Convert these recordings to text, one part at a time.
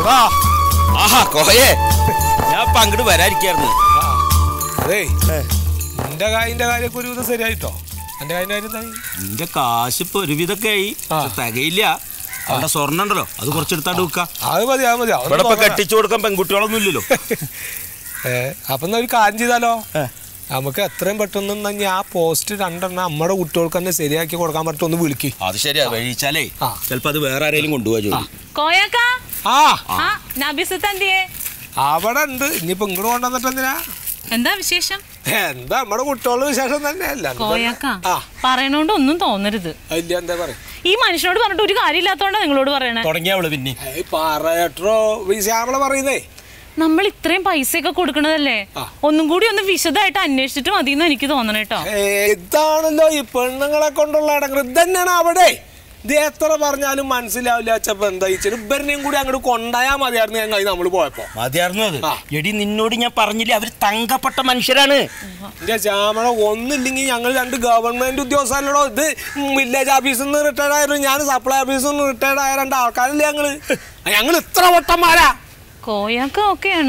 ആ ആഹാ കോയെ ഞാൻ ഇപ്പൊ അങ്ങോട്ട് വരാതിരിക്കായിരുന്നു ആ. അതേ നിന്റെ കായിന്റെ കാര്യമൊക്കെ ഒരു വിധം ശരിയായിട്ടോ എന്റെ കായിന്റെ കാര്യം എന്തായി നിന്റെ കാശ് ഇപ്പൊ ഒരുവിധൊക്കെ ആയി ആ. പക്ഷെ തികയില്ല അവിടെ സ്വർണ്ണം ഉണ്ടല്ലോ അത് കുറച്ചെടുത്താണ്ട് വെക്കാം അത് മതി അത് മതി അതൊന്നും ഇവിടെ ഇപ്പൊ നോക്കണ്ട. കെട്ടിച്ചു കൊടുക്കാൻ പെൺകുട്ടികളൊന്നും ഇല്ലല്ലോ ഏ അപ്പൊ എന്നാ ഒരു കാര്യം ചെയ്താലോ നമുക്ക് എത്രയും പെട്ടെന്ന് എന്നാ ഇനി ആ പോസ്റ്റ് രണ്ടെണ്ണം നമ്മുടെ കുട്ടികൾക്ക് തന്നെ ശരിയാക്കി കൊടുക്കാൻ പറ്റും ഒന്ന് വിളിക്ക് അത് ശരിയാ വഴിച്ചാലേ ആ. ചിലപ്പോ അത് വേറെ ആരെങ്കിലും കൊണ്ടുപോവാ ജോലി കോയക്ക ആ ആ നബിസത്ത് എന്തിയേ അവിടെ ഉണ്ട് ഇനിയിപ്പോ ഇങ്ങോട്ട് കൊണ്ടുവന്നിട്ട് എന്തിനാ എന്താ വിശേഷം എന്താ നമ്മുടെ കുട്ടികളുടെ വിശേഷം തന്നെയല്ല കോയക്ക ആ പറയണോണ്ട് ഒന്നും തോന്നരുത് ഇല്ല എന്താ പറയാ ഈ മനുഷ്യനോട് പറഞ്ഞിട്ട് ഒരു കാര്യമില്ലാത്തോണ്ടാ നിങ്ങളോട് പറയണേ തുടങ്ങിയവള് പിന്നെ ഏയ് പറയട്ടോ ശ്യാമള പറയുന്നേ നമ്മൾ ഇത്രയും പൈസയൊക്കെ കൊടുക്കണതല്ലേ ആ. ഒന്നും കൂടി ഒന്ന് വിശദമായിട്ട് അന്വേഷിച്ചിട്ട് മതി എന്ന് എനിക്ക് തോന്നണ കേട്ടോ ഏയ് ഇതാണല്ലോ ഈ പെണ്ണുങ്ങളെ കൊണ്ടുള്ള അടങ്ങൽ ഇത് തന്നെയാണ് അവിടെ ഇത് എത്ര പറഞ്ഞാലും മനസ്സിലാവില്ല അച്ഛപ്പ എന്താ ഇച്ചിരി ഇവരിനെയും കൂടി അങ്ങോട്ട് കൊണ്ടായാ മതിയായിരുന്നു ഞാൻ കഴിഞ്ഞ് നമ്മൾ പോയപ്പോ മതിയായിരുന്നു അത് ആ. എടി നിന്നോട് ഞാൻ പറഞ്ഞില്ലേ അവര് തങ്കപ്പെട്ട മനുഷ്യരാണ് എന്റെ ശ്യാമള ഒന്നില്ലെങ്കിൽ ഞങ്ങൾ രണ്ട് ഗവൺമെന്റ് ഉദ്യോഗസ്ഥരല്ലോ ഇത് വില്ലേജ് ഓഫീസിൽ നിന്ന് റിട്ടയർഡ് ആയിരുന്നു ഞാൻ സപ്ലൈ ഓഫീസിൽ നിന്ന് റിട്ടയർഡ് ആയ രണ്ട് ആൾക്കാരല്ലേ ഞങ്ങള് ഞങ്ങൾ ഇത്ര വട്ടന്മാരാ കോയക്ക ഓക്കെയാണ്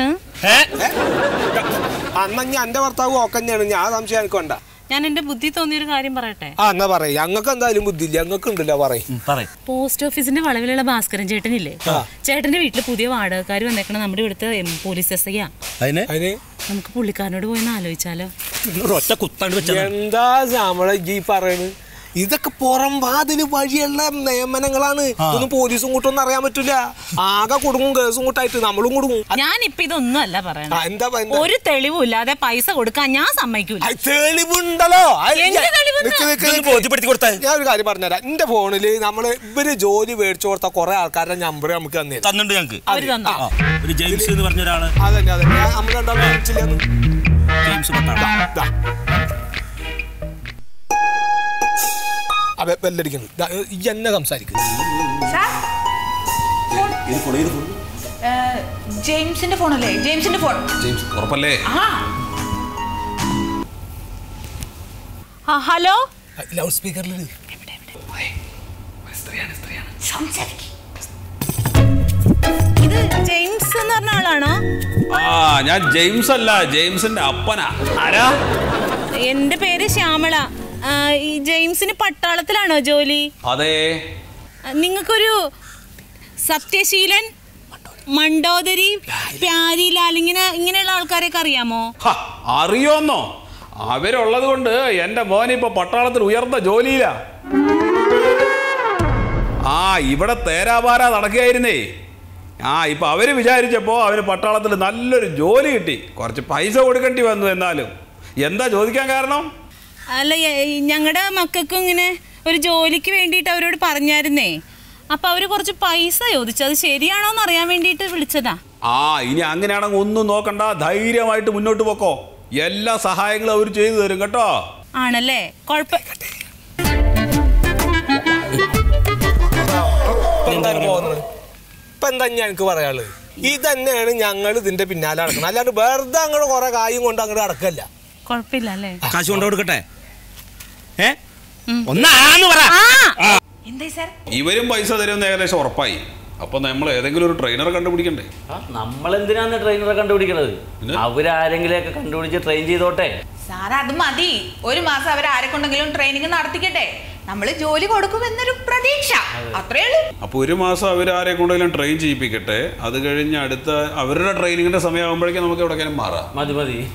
അന്ന ഞാൻ എന്റെ ഭർത്താവ് ഓക്കന്നെയാണ് ഞാൻ സംശയം എനിക്ക് വേണ്ട ഞാൻ എന്റെ ബുദ്ധി തോന്നിയൊരു കാര്യം പറയട്ടെ ആ എന്നാ പറയും ഞങ്ങൾക്ക് എന്തായാലും ബുദ്ധിയില്ല ഞങ്ങൾക്ക് ഉണ്ടല്ലോ പറയും പറയും പോസ്റ്റ് ഓഫീസിന്റെ വളവിലുള്ള ഭാസ്കരൻ ചേട്ടനില്ലേ ചേട്ടന്റെ വീട്ടിൽ പുതിയ വാടകക്കാർ വന്നേക്കണ നമ്മുടെ ഇവിടുത്തെ എം, പോലീസ് എസ് ഐയാ അതിന് അതിന് നമുക്ക് പുള്ളിക്കാരനോട് പോയി ഒന്ന് ആലോചിച്ചാലോ ഒറ്റ കുത്താണ്ട് വെച്ചാൽ എന്താ ശ്യാമള ഈ പറയണ് ഇതൊക്കെ പുറം വാതില് വഴിയുള്ള നിയമനങ്ങളാണ് ഇതൊന്നും പോലീസും കൂട്ടൊന്നും അറിയാൻ പറ്റില്ല ആകെ കുടുങ്ങും കേസും കൂട്ടായിട്ട് നമ്മളും കുടുങ്ങും ഞാൻ ഇപ്പൊ ഇതൊന്നും അല്ല പറയണത് ആ, എന്താ പ- എന്താ? ഒരു തെളിവും ഇല്ലാതെ പൈസ കൊടുക്കാൻ ഞാൻ സമ്മതിക്കൂല ആ, തെളിവുണ്ടല്ലോ ആ, എന്ത് തെളിവെന്നാ? നിക്ക് നിക്ക് ഇതൊന്ന് നിക്ക്. ബോധ്യപ്പെടുത്തി കൊടുത്താൽ ഞാൻ ഒരു കാര്യം പറഞ്ഞുതരാം എന്റെ ഫോണില് നമ്മള് ഇവര് ജോലി മേടിച്ചു കൊടുത്ത കുറെ ആൾക്കാരുടെ നമ്പർ നമുക്ക് തന്നെ തന്നിട്ടുണ്ട് ഞങ്ങക്ക് അവര് തന്നോ ആ, ഒരു ജെയിംസ് എന്ന് പറഞ്ഞ ഒരാള് അതന്നെ അതന്നെ ഞാൻ- നമ്മൾ രണ്ടാളും വിളിച്ചില്ലാന്ന്. ജെയിംസ് പട്ടാളം ദാ. ആ, ബെ- ബെല്ലടിക്കുന്നു ദാ, ഈ എന്നെ സംസാരിക്കുന്നു ഏഹ്, ജെയിംസിന്റെ ഫോണല്ലേ ജെയിംസിന്റെ ഫോൺ ജെയിംസ് ഉറപ്പല്ലേ ആ ആ, ഹലോ ലൗഡ് സ്പീക്കറിൽ സംസാരിക്കും ഇത് ജെയിംസ് എന്ന് പറഞ്ഞ ആളാണോ ആ ഞാൻ ജെയിംസ് അല്ല ജെയിംസിന്റെ അപ്പനാ ആരാ എന്റെ പേര് ശ്യാമള ആ, ഈ ജെയിംസിന് പട്ടാളത്തിലാണോ ജോലി അതെ ആ, നിങ്ങൾക്കൊരു സത്യശീലൻ മണ്ടോദരി പ്യാരിലാൽ ഇങ്ങനെ ഇങ്ങനെയുള്ള ആൾക്കാരെയൊക്കെ അറിയാമോ ഹ, അറിയോന്നോ അവരുള്ളത് കൊണ്ട് എന്റെ മോൻ ഇപ്പൊ പട്ടാളത്തിൽ ഉയർന്ന ജോലിയിലാ ആ ഇവിടെ തേരാപാര നടക്കുകയായിരുന്നേ ആ ഇപ്പൊ അവര് വിചാരിച്ചപ്പോ അവന് പട്ടാളത്തിൽ നല്ലൊരു ജോലി കിട്ടി കുറച്ച് പൈസ കൊടുക്കേണ്ടി വന്നു എന്നാലും എന്താ ചോദിക്കാൻ കാരണം അല്ല ഞങ്ങളുടെ മക്കൾക്കും ഇങ്ങനെ ഒരു ജോലിക്ക് വേണ്ടിയിട്ട് അവരോട് പറഞ്ഞായിരുന്നേ അപ്പൊ അവര് കുറച്ച് പൈസ ചോദിച്ചു അത് ശരിയാണോ എന്ന് അറിയാൻ വേണ്ടിയിട്ട് വിളിച്ചതാ ആ ഇനി അങ്ങനെയാണെങ്കിൽ ഒന്നും നോക്കണ്ട ധൈര്യമായിട്ട് മുന്നോട്ട് പോക്കോ എല്ലാ സഹായങ്ങളും അവർ ചെയ്തു തരും കേട്ടോ ആണല്ലേ കുഴപ്പ പോകുന്നത് ഇപ്പൊ എന്താ ഞാൻ എനിക്ക് പറയാനുള്ളത് ഇത് തന്നെയാണ് ഞങ്ങൾ ഇതിന്റെ പിന്നാലെ നടക്കുന്നത് അല്ലാണ്ട് വെറുതെ അങ്ങോട്ട് കുറെ കായും കൊണ്ട് അങ്ങോട്ട് നടക്കല്ല കുഴപ്പമില്ല അല്ലേ കാശ് കൊണ്ടു കൊടുക്കട്ടെ ഏ ഒന്നാന്ന് പറ എന്തായി സാർ ഇവരും പൈസ തരുമെന്ന് ഏകദേശം ഉറപ്പായി അപ്പൊ നമ്മൾ ഏതെങ്കിലും ഒരു ട്രെയിനറെ കണ്ടുപിടിക്കണ്ടേ നമ്മൾ എന്തിനാണ് ട്രെയിനറെ കണ്ടുപിടിക്കണത് പിന്നെ? അവരാരെങ്കിലെയൊക്കെ കണ്ടുപിടിച്ച് ട്രെയിൻ ചെയ്തോട്ടെ സാർ അത് മതി ഒരു മാസം അവർ ആരെ കൊണ്ടെങ്കിലും ട്രെയിനിങ് നടത്തിക്കട്ടെ നമ്മൾ ജോലി കൊടുക്കുമെന്നൊരു പ്രതീക്ഷ അത്രേ ഉള്ളൂ അപ്പോൾ ഒരു മാസം അവർ ആരെ കൊണ്ടെങ്കിലും ട്രെയിൻ ചെയ്യിപ്പിക്കട്ടെ അത് കഴിഞ്ഞ് അടുത്ത അവരുടെ ട്രെയിനിങ്ങിന്റെ സമയമാകുമ്പോഴേക്കും നമുക്ക് എവിടെയെങ്കിലും മാറാം മതി മതി